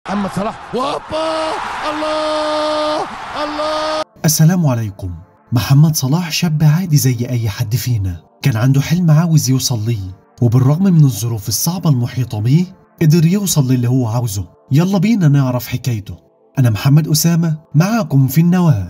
محمد صلاح وهوبا الله الله السلام عليكم محمد صلاح شاب عادي زي أي حد فينا كان عنده حلم عاوز يوصل ليه وبالرغم من الظروف الصعبة المحيطة بيه قدر يوصل للي هو عاوزه يلا بينا نعرف حكايته أنا محمد أسامة معاكم في النواة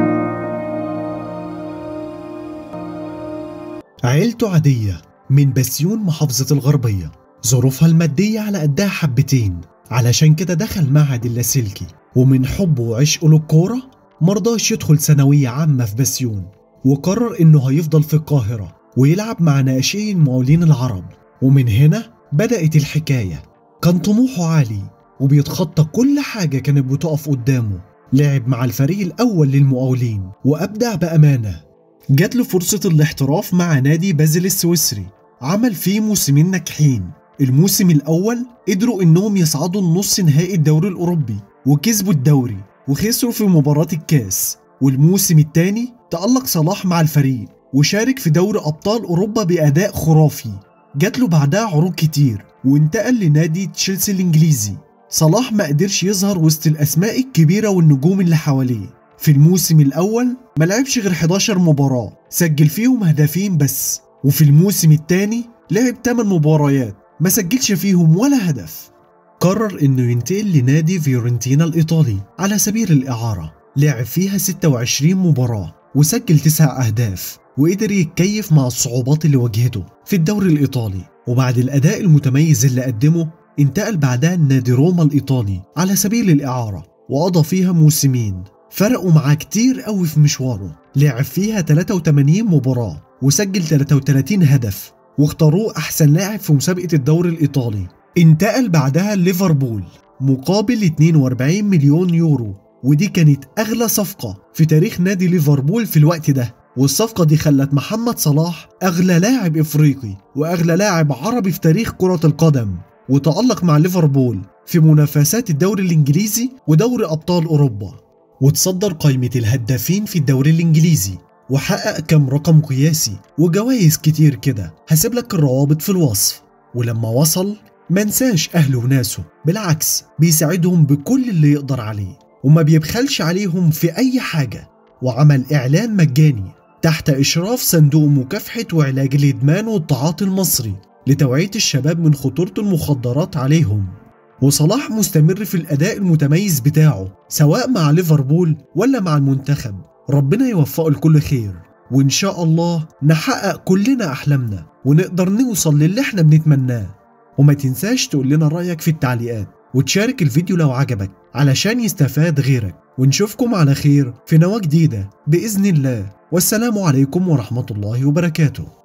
عيلته عادية من بسيون محافظة الغربية ظروفها المادية على قدها حبتين علشان كده دخل معهد اللاسلكي ومن حبه وعشقه للكورة مرضاش يدخل ثانوية عامة في بسيون وقرر إنه هيفضل في القاهرة ويلعب مع ناشئي المقاولين العرب ومن هنا بدأت الحكاية كان طموحه عالي وبيتخطى كل حاجة كانت بتقف قدامه لعب مع الفريق الأول للمقاولين وأبدع بأمانة جات له فرصة الاحتراف مع نادي بازل السويسري عمل فيه موسمين ناجحين الموسم الأول قدروا إنهم يصعدوا النص نهائي الدوري الأوروبي وكسبوا الدوري وخسروا في مباراة الكاس والموسم الثاني تألق صلاح مع الفريق وشارك في دوري أبطال أوروبا بأداء خرافي جات له بعدها عروض كتير وانتقل لنادي تشيلسي الإنجليزي صلاح ما قدرش يظهر وسط الأسماء الكبيرة والنجوم اللي حواليه في الموسم الأول ما لعبش غير 11 مباراة سجل فيهم هدفين بس وفي الموسم الثاني لعب 8 مباريات ما سجلش فيهم ولا هدف قرر انه ينتقل لنادي فيورنتينا الايطالي على سبيل الاعاره لعب فيها 26 مباراه وسجل 9 اهداف وقدر يتكيف مع الصعوبات اللي واجهته في الدوري الإيطالي وبعد الأداء المتميز اللي قدمه انتقل بعدها لنادي روما الإيطالي على سبيل الإعارة وقضى فيها موسمين فرقوا معاه كتير قوي في مشواره لعب فيها 83 مباراة وسجل 33 هدف واختاروه أحسن لاعب في مسابقة الدوري الإيطالي انتقل بعدها ليفربول مقابل 42 مليون يورو ودي كانت أغلى صفقة في تاريخ نادي ليفربول في الوقت ده والصفقة دي خلت محمد صلاح أغلى لاعب إفريقي وأغلى لاعب عربي في تاريخ كرة القدم وتألق مع ليفربول في منافسات الدوري الإنجليزي ودوري أبطال أوروبا وتصدر قائمة الهدافين في الدوري الإنجليزي وحقق كم رقم قياسي وجوائز كتير كده هسيب لك الروابط في الوصف ولما وصل منساش أهله وناسه بالعكس بيساعدهم بكل اللي يقدر عليه وما بيبخلش عليهم في أي حاجة وعمل إعلان مجاني تحت إشراف صندوق مكافحة وعلاج الإدمان والتعاطي المصري لتوعية الشباب من خطورة المخدرات عليهم وصلاح مستمر في الأداء المتميز بتاعه سواء مع ليفربول ولا مع المنتخب ربنا يوفقه لكل خير وإن شاء الله نحقق كلنا أحلامنا ونقدر نوصل للي احنا بنتمناه وما تنساش تقول لنا رأيك في التعليقات وتشارك الفيديو لو عجبك علشان يستفاد غيرك ونشوفكم على خير في نواة جديدة بإذن الله والسلام عليكم ورحمة الله وبركاته